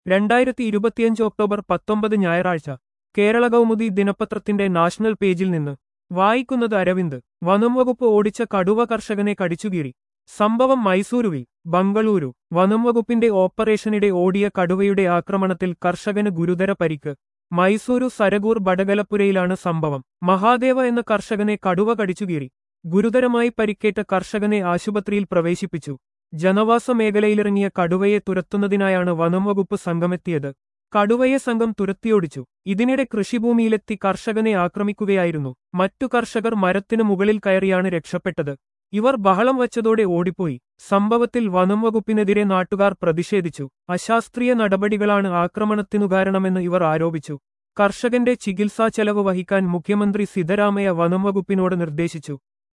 രണ്ടായിരത്തി ഇരുപത്തിയഞ്ച് ഒക്ടോബർ പത്തൊമ്പത് ഞായറാഴ്ച കേരള കൗമുദി ദിനപത്രത്തിന്റെ നാഷണൽ പേജിൽ നിന്ന് വായിക്കുന്നത് അരവിന്ദ് വനം വകുപ്പ് ഓടിച്ച കടുവ കർഷകനെ കടിച്ചുകീറി സംഭവം മൈസൂരുവിൽ ബംഗളൂരു വനം വകുപ്പിന്റെ ഓപ്പറേഷനിടെ ഓടിയ കടുവയുടെ ആക്രമണത്തിൽ കർഷകന് ഗുരുതര പരിക്ക് മൈസൂരു സരഗൂർ ബടകലപ്പുരയിലാണ് സംഭവം മഹാദേവ എന്ന കർഷകനെ കടുവ കടിച്ചുകീറി ഗുരുതരമായി പരിക്കേറ്റ കർഷകനെ ആശുപത്രിയിൽ പ്രവേശിപ്പിച്ചു ജനവാസ മേഖലയിലിറങ്ങിയ കടുവയെ തുരത്തുന്നതിനായാണ് വനം വകുപ്പ് സംഘമെത്തിയത് കടുവയെ സംഘം തുരത്തിയോടിച്ചു ഇതിനിടെ കൃഷിഭൂമിയിലെത്തി കർഷകനെ ആക്രമിക്കുകയായിരുന്നു മറ്റു കർഷകർ മരത്തിനു മുകളിൽ കയറിയാണ് രക്ഷപ്പെട്ടത് ഇവർ ബഹളം വച്ചതോടെ ഓടിപ്പോയി സംഭവത്തിൽ വനം വകുപ്പിനെതിരെ നാട്ടുകാർ പ്രതിഷേധിച്ചു അശാസ്ത്രീയ നടപടികളാണ് ആക്രമണത്തിനു കാരണമെന്ന് ഇവർ ആരോപിച്ചു കർഷകന്റെ ചികിത്സാ ചെലവ് വഹിക്കാൻ മുഖ്യമന്ത്രി സിദ്ധരാമയ്യ വനം വകുപ്പിനോട് നിർദ്ദേശിച്ചു